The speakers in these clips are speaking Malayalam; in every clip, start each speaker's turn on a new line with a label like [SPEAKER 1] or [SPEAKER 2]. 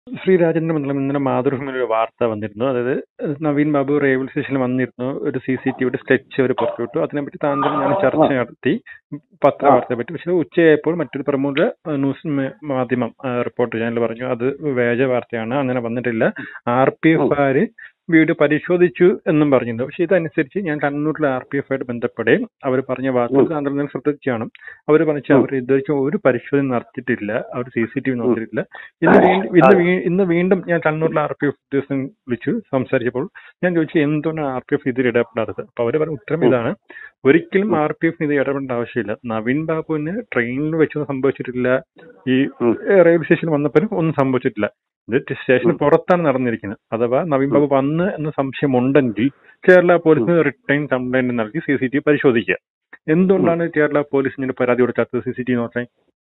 [SPEAKER 1] ശ്രീ രാജേന്ദ്ര മണ്ഡലം ഇന്നലെ മാതൃഭൂമിയിൽ ഒരു വാർത്ത വന്നിരുന്നു അതായത് നവീൻ ബാബു റെയിൽവേ സ്റ്റേഷനിൽ വന്നിരുന്നു ഒരു സി സി ടി വിയുടെ സ്കെച്ച് അവർ പുറത്തുവിട്ടു അതിനെപ്പറ്റി താങ്കൾ ഞാൻ ചർച്ച നടത്തി പത്രവാർത്തയെ പറ്റി പക്ഷേ ഉച്ചയായപ്പോൾ മറ്റൊരു പ്രമുഖ ഏഹ്, ന്യൂസ് മേ- മാധ്യമം ഏഹ്, റിപ്പോർട്ടർ ചാനൽ പറഞ്ഞു അത് വ്യാജ വാർത്തയാണ് അങ്ങനെ വന്നിട്ടില്ല ആർ പി എഫുകാര് വീഡിയോ പരിശോധിച്ചു എന്നും പറഞ്ഞിരുന്നു പക്ഷേ ഇതനുസരിച്ച് ഞാൻ കണ്ണൂരിലെ ആർ പി എഫ് ആയിട്ട് ബന്ധപ്പെടുകയും അവർ പറഞ്ഞ വാർത്തകൾ താങ്കൾ നിങ്ങൾ ശ്രദ്ധിച്ചാണ് അവർ പറഞ്ഞു അവർ ഇതുവരെ ഒരു പരിശോധന നടത്തിയിട്ടില്ല അവർ സി സി ടി വി നോക്കിയിട്ടില്ല ഇന്ന് വീണ്ടും ഇന്ന് വീ- ഇന്ന് വീണ്ടും ഞാൻ കണ്ണൂരിലെ ആർ പി എഫ് ഉദ്യോഗസ്ഥൻ വിളിച്ചു സംസാരിച്ചപ്പോൾ ഞാൻ ചോദിച്ചു എന്തുകൊണ്ടാണ് ആർ പി എഫ് ഇതിൽ ഇടപെടാത്തത് അപ്പൊ അവർ പറഞ്ഞ ഉത്തരം ഇതാണ് ഒരിക്കലും ആർ പി എഫിന് ഇത് ഇടപെടേണ്ട ആവശ്യമില്ല നവീൻ ബാബുവിന് ട്രെയിനിൽ വെച്ചൊന്നും സംഭവിച്ചിട്ടില്ല ഈ ഏഹ്, റെയിൽവേ സ്റ്റേഷനിൽ വന്നപ്പോഴും ഒന്നും സംഭവിച്ചിട്ടില്ല ഇത് സ്റ്റേഷന് പുറത്താണ് നടന്നിരിക്കുന്നത് അഥവാ നവീൻ ബാബു വന്ന് എന്ന സംശയമുണ്ടെങ്കിൽ കേരള പോലീസിന് റിട്ടേൺ കംപ്ലൈന്റ് നൽകി സി സി ടി വി പരിശോധിക്കുക എന്തുകൊണ്ടാണ് കേരള പോലീസിന് പരാതി കൊടുക്കാത്തത് സി സി ടി വി നോക്കാൻ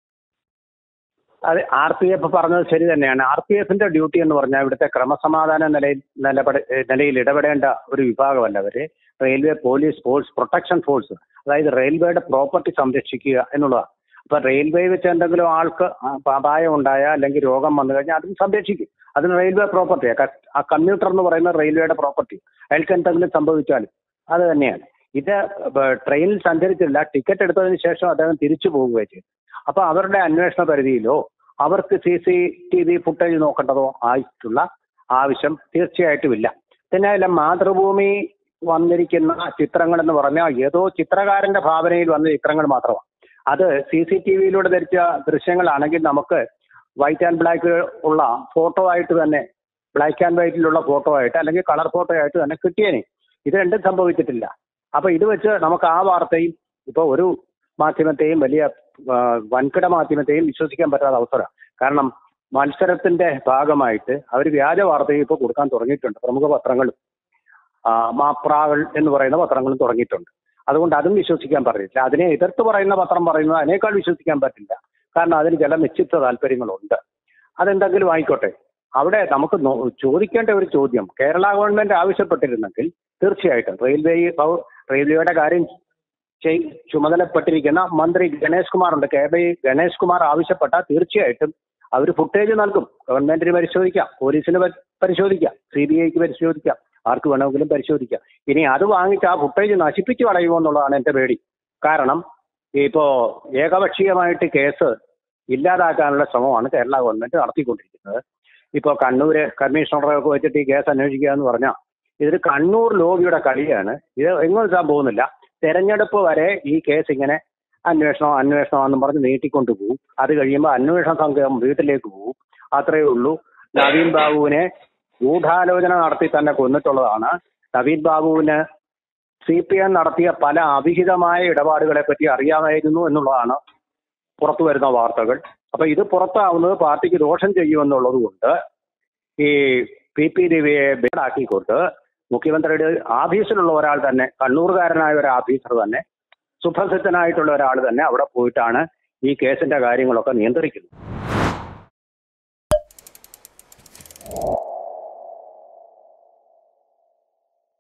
[SPEAKER 2] അത് ആർ പി എഫ് പറഞ്ഞത് ശരി തന്നെയാണ് ആർ പി എഫിന്റെ ഡ്യൂട്ടി എന്ന് പറഞ്ഞാൽ ഇവിടുത്തെ ക്രമസമാധാന നിലയിൽ നിലപെട ഏഹ് നിലയിൽ ഇടപെടേണ്ട ഒരു വിഭാഗമല്ല അവര് railway police force protection force അതായത് റെയിൽവേയുടെ പ്രോപ്പർട്ടി സംരക്ഷിക്കുക എന്നുള്ളതാണ് അപ്പൊ റെയിൽവേ വെച്ച് എന്തെങ്കിലും ആൾക്ക് ആ- അപായം ഉണ്ടായാൽ അല്ലെങ്കിൽ രോഗം വന്നു കഴിഞ്ഞാൽ അതും സംരക്ഷിക്കും അതിന് റെയിൽവേ പ്രോപ്പർട്ടി ആ കമ്പ്യൂട്ടർ എന്ന് പറയുന്ന റെയിൽവേയുടെ പ്രോപ്പർട്ടി അയാൾക്ക് എന്തെങ്കിലും സംഭവിച്ചാലും അത് തന്നെയാണ് ഇത് ബ- ട്രെയിനിൽ സഞ്ചരിച്ചില്ല ടിക്കറ്റ് എടുത്തതിന് ശേഷം അദ്ദേഹം തിരിച്ചു പോവുകയും ചെയ്തു അപ്പൊ അവരുടെ അന്വേഷണ പരിധിയിലോ അവർക്ക് C C T V footage നോക്കേണ്ടതോ ആയിട്ടുള്ള ആവശ്യം തീർച്ചയായിട്ടും ഇല്ല പിന്നെ അതിലെ മാതൃഭൂമി വന്നിരിക്കുന്ന ചിത്രങ്ങൾ എന്ന് പറഞ്ഞാൽ ഏതോ ചിത്രകാരന്റെ ഭാവനയിൽ വന്ന ചിത്രങ്ങൾ മാത്രമാണ് അത് സി സി ടി വിയിലൂടെ ധരിച്ച ദൃശ്യങ്ങളാണെങ്കിൽ നമുക്ക് വൈറ്റ് ആൻഡ് ബ്ലാക്ക് ഉള്ള ഫോട്ടോ ആയിട്ട് തന്നെ ബ്ലാക്ക് ആൻഡ് വൈറ്റിലുള്ള ഫോട്ടോ ആയിട്ട് അല്ലെങ്കിൽ കളർ ഫോട്ടോ ആയിട്ട് തന്നെ കിട്ടിയേനെ ഇത് രണ്ടും സംഭവിച്ചിട്ടില്ല അപ്പൊ ഇത് വെച്ച് നമുക്ക് ആ വാർത്തയും ഇപ്പൊ ഒരു മാധ്യമത്തെയും വലിയ ആ, വൻകിട മാധ്യമത്തെയും വിശ്വസിക്കാൻ പറ്റാത്ത അവസരമാണ് കാരണം മത്സരത്തിന്റെ ഭാഗമായിട്ട് അവർ വ്യാജ വാർത്തയും ഇപ്പോൾ കൊടുക്കാൻ തുടങ്ങിയിട്ടുണ്ട് പ്രമുഖ പത്രങ്ങളും ആ, മാപ്രാകൾ എന്ന് പറയുന്ന പത്രങ്ങളും തുടങ്ങിയിട്ടുണ്ട് അതുകൊണ്ട് അതും വിശ്വസിക്കാൻ പറ്റില്ല അതിനെ എതിർത്ത് പറയുന്ന പത്രം പറയുന്നത് അതിനേക്കാൾ വിശ്വസിക്കാൻ പറ്റില്ല കാരണം അതിന് ചില നിശ്ചിത താല്പര്യങ്ങളുണ്ട് അതെന്തെങ്കിലും ആയിക്കോട്ടെ അവിടെ നമുക്ക് നോ- ചോദിക്കേണ്ട ഒരു ചോദ്യം കേരള ഗവൺമെന്റ് ആവശ്യപ്പെട്ടിരുന്നെങ്കിൽ തീർച്ചയായിട്ടും റെയിൽവേ വകുപ്പ് റെയിൽവേയുടെ കാര്യം ചെയ്- ചുമതലപ്പെട്ടിരിക്കുന്ന മന്ത്രി ഗണേഷ് കുമാർ ഉണ്ട് കെ ബി ഗണേഷ് കുമാർ ആവശ്യപ്പെട്ടാൽ തീർച്ചയായിട്ടും അവർ ഫുട്ടേജ് നൽകും ഗവൺമെന്റിന് പരിശോധിക്കാം പോലീസിന് പരി- പരിശോധിക്കാം സി ബി ഐക്ക് പരിശോധിക്കാം ആർക്ക് വേണമെങ്കിലും പരിശോധിക്കാം ഇനി അത് വാങ്ങിച്ച് ആ ഫുട്ടേജ് നശിപ്പിച്ചു കളയുമോ എന്നുള്ളതാണ് എന്റെ പേടി കാരണം ഇപ്പോ ഏകപക്ഷീയമായിട്ട് കേസ് ഇല്ലാതാക്കാനുള്ള ശ്രമമാണ് കേരള ഗവൺമെന്റ് നടത്തിക്കൊണ്ടിരിക്കുന്നത് ഇപ്പോൾ കണ്ണൂര് കമ്മീഷണറൊക്കെ വെച്ചിട്ട് ഈ കേസ് അന്വേഷിക്കുക എന്ന് പറഞ്ഞാൽ ഇതൊരു കണ്ണൂർ ലോബിയുടെ കളിയാണ് ഇത് എങ്ങും എത്താൻ പോകുന്നില്ല തെരഞ്ഞെടുപ്പ് വരെ ഈ കേസ് ഇങ്ങനെ അന്വേഷണം അന്വേഷണം എന്നും പറഞ്ഞ് നീട്ടിക്കൊണ്ടു പോകും അത് കഴിയുമ്പോൾ അന്വേഷണ സംഘം വീട്ടിലേക്ക് പോകും അത്രയേ ഉള്ളൂ നവീൻ ബാബുവിനെ ഗൂഢാലോചന നടത്തി തന്നെ കൊന്നിട്ടുള്ളതാണ് നവീൻ ബാബുവിന് സി പി എം നടത്തിയ പല അവിഹിതമായ ഇടപാടുകളെ പറ്റി അറിയാമായിരുന്നു എന്നുള്ളതാണ് പുറത്തു വരുന്ന വാർത്തകൾ അപ്പൊ ഇത് പുറത്താവുന്നത് പാർട്ടിക്ക് ദോഷം ചെയ്യുമെന്നുള്ളത് കൊണ്ട് ഈ പി പി രവിയെ ബേഡാക്കിക്കൊണ്ട് മുഖ്യമന്ത്രിയുടെ ആഫീസിലുള്ള ഒരാൾ തന്നെ കണ്ണൂർകാരനായ ഒരു ഓഫീസർ തന്നെ സുപ്രസിദ്ധനായിട്ടുള്ള ഒരാൾ തന്നെ അവിടെ പോയിട്ടാണ് ഈ കേസിന്റെ കാര്യങ്ങളൊക്കെ നിയന്ത്രിക്കുന്നത്